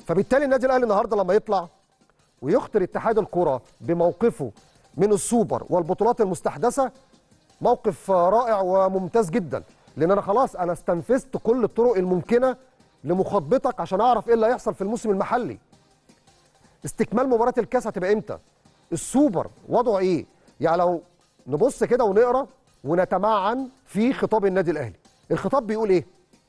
فبالتالي النادي الاهلي النهارده لما يطلع ويخطر اتحاد الكره بموقفه من السوبر والبطولات المستحدثه موقف رائع وممتاز جدا لان انا خلاص انا استنفذت كل الطرق الممكنه لمخاطبتك عشان اعرف ايه اللي هيحصل في الموسم المحلي استكمال مباراه الكاس هتبقى امتى السوبر وضعه ايه يعني لو نبص كده ونقرا ونتمعن في خطاب النادي الاهلي الخطاب بيقول ايه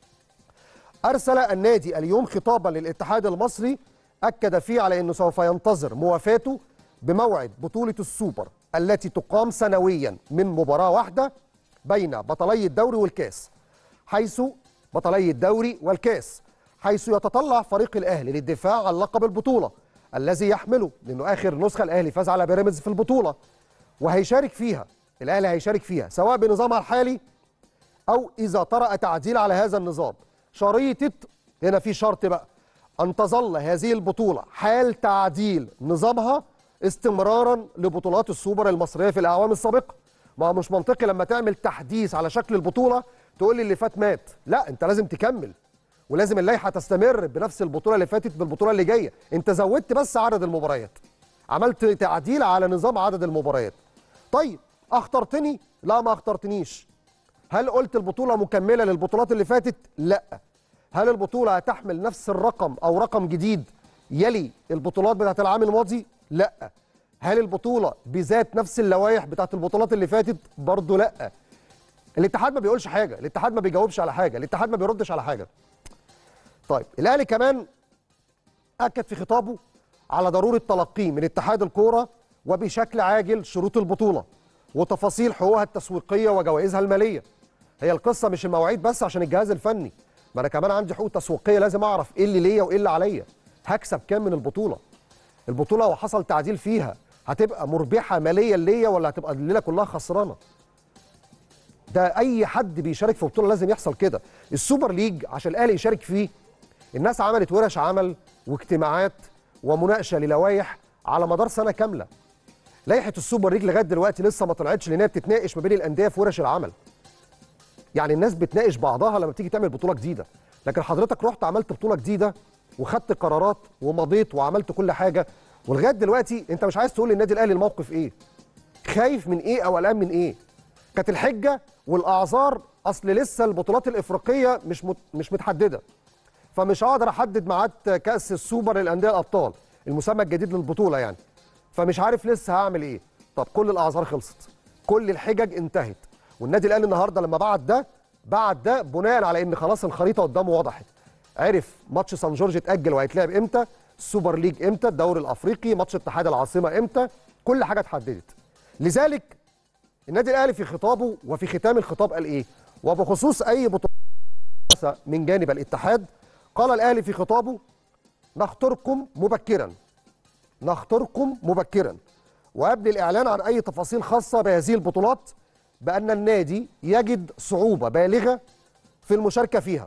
ارسل النادي اليوم خطابا للاتحاد المصري اكد فيه على انه سوف ينتظر موافاته بموعد بطوله السوبر التي تقام سنويا من مباراه واحده بين بطلي الدوري والكاس حيث بطلي الدوري والكاس حيث يتطلع فريق الاهلي للدفاع عن لقب البطوله الذي يحمله لانه اخر نسخه الاهلي فاز على بيراميدز في البطوله وهيشارك فيها الاهلي هيشارك فيها سواء بنظامها الحالي او اذا طرأ تعديل على هذا النظام شريطه هنا في شرط بقى ان تظل هذه البطوله حال تعديل نظامها استمرارا لبطولات السوبر المصريه في الاعوام السابقه ما هو مش منطقي لما تعمل تحديث على شكل البطوله تقول لي اللي فات مات لا انت لازم تكمل ولازم اللائحه تستمر بنفس البطوله اللي فاتت بالبطوله اللي جايه انت زودت بس عدد المباريات عملت تعديل على نظام عدد المباريات طيب اخطرتني لا ما اخطرتنيش هل قلت البطوله مكمله للبطولات اللي فاتت لا هل البطوله هتحمل نفس الرقم او رقم جديد يلي البطولات بتاعت العام الماضي لا هل البطوله بذات نفس اللوائح بتاعت البطولات اللي فاتت برضه لا الاتحاد ما بيقولش حاجه الاتحاد ما بيجاوبش على حاجه الاتحاد ما بيردش على حاجه طيب الاهلي كمان اكد في خطابه على ضروره تلقيه من اتحاد الكوره وبشكل عاجل شروط البطوله وتفاصيل حقوقها التسويقيه وجوائزها الماليه هي القصه مش المواعيد بس عشان الجهاز الفني ما انا كمان عندي حقوق تسويقيه لازم اعرف ايه اللي ليا وايه اللي عليا هكسب كام من البطوله البطوله لو حصل تعديل فيها هتبقى مربحه ماليا ليا ولا هتبقى الليله كلها خسرانه ده اي حد بيشارك في بطوله لازم يحصل كده السوبر ليج عشان الاهلي يشارك فيه الناس عملت ورش عمل واجتماعات ومناقشه للوائح على مدار سنه كامله لائحه السوبر ليج لغايه دلوقتي لسه ما طلعتش لان هي بتتناقش ما بين الانديه في ورش العمل يعني الناس بتناقش بعضها لما بتيجي تعمل بطوله جديده لكن حضرتك رحت عملت بطوله جديده وخدت قرارات ومضيت وعملت كل حاجه ولغايه دلوقتي انت مش عايز تقول للنادي الاهلي الموقف ايه خايف من ايه او قلقان من ايه كانت الحجه والاعذار اصل لسه البطولات الافريقيه مش مت... مش متحدده فمش هقدر احدد ميعاد كاس السوبر للانديه الابطال المسمى الجديد للبطوله يعني فمش عارف لسه هعمل ايه طب كل الاعذار خلصت كل الحجج انتهت والنادي الاهلي النهارده لما بعت ده بعت ده بناء على ان خلاص الخريطه قدامه وضحت عرف ماتش سان جورج اتاجل وهيتلعب امتى السوبر ليج امتى الدوري الافريقي ماتش اتحاد العاصمه امتى كل حاجه اتحددت لذلك النادي الاهلي في خطابه وفي ختام الخطاب قال ايه وبخصوص اي بطوله من جانب الاتحاد قال الاهلي في خطابه نخطركم مبكرا نخطركم مبكرا وقبل الاعلان عن اي تفاصيل خاصه بهذه البطولات بان النادي يجد صعوبه بالغه في المشاركه فيها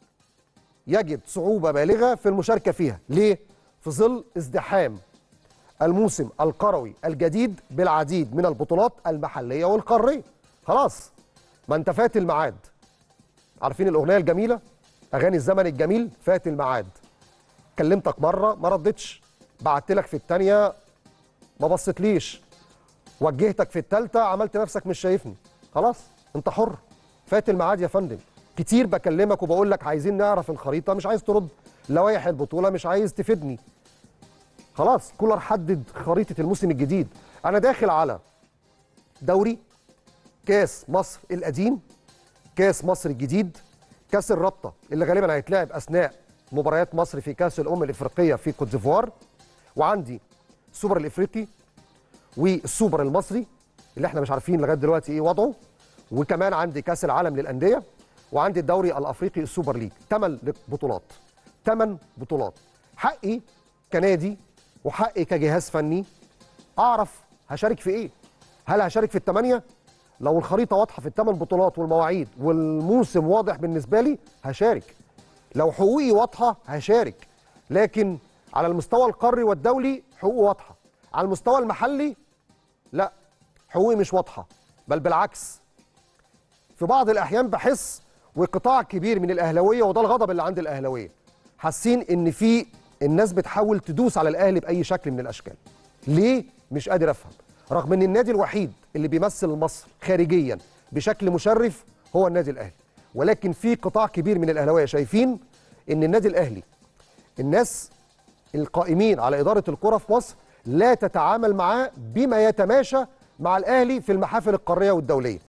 يجد صعوبه بالغه في المشاركه فيها ليه في ظل ازدحام الموسم القروي الجديد بالعديد من البطولات المحليه والقاريه خلاص ما انت فات الميعاد عارفين الاغنيه الجميله اغاني الزمن الجميل فات الميعاد كلمتك مره ما ردتش بعت لك في الثانيه ما بصيتليش وجهتك في الثالثه عملت نفسك مش شايفني خلاص انت حر فات الميعاد يا فندم كتير بكلمك وبقول لك عايزين نعرف الخريطه مش عايز ترد لوائح البطوله مش عايز تفيدني خلاص كولر حدد خريطه الموسم الجديد انا داخل على دوري كاس مصر القديم كاس مصر الجديد كاس الرابطه اللي غالبا هيتلعب اثناء مباريات مصر في كاس الامم الافريقيه في كوت ديفوار وعندي السوبر الافريقي والسوبر المصري اللي احنا مش عارفين لغايه دلوقتي ايه وضعه وكمان عندي كاس العالم للانديه وعندي الدوري الافريقي السوبر ليج ثمان بطولات ثمان بطولات حقي كنادي وحقي كجهاز فني اعرف هشارك في ايه هل هشارك في الثمانيه لو الخريطه واضحه في الثمان بطولات والمواعيد والموسم واضح بالنسبه لي هشارك لو حقوقي واضحه هشارك لكن على المستوى القاري والدولي حقوقي واضحه على المستوى المحلي لا حقوقي مش واضحه بل بالعكس في بعض الاحيان بحس وقطاع كبير من الاهلاويه وده الغضب اللي عند الاهلاويه حاسين ان في الناس بتحاول تدوس على الاهلي باي شكل من الاشكال ليه مش قادر افهم رغم ان النادي الوحيد اللي بيمثل مصر خارجيا بشكل مشرف هو النادي الاهلي ولكن في قطاع كبير من الاهلاويه شايفين ان النادي الاهلي الناس القائمين على اداره الكره في مصر لا تتعامل معاه بما يتماشى مع الاهلي في المحافل القاريه والدوليه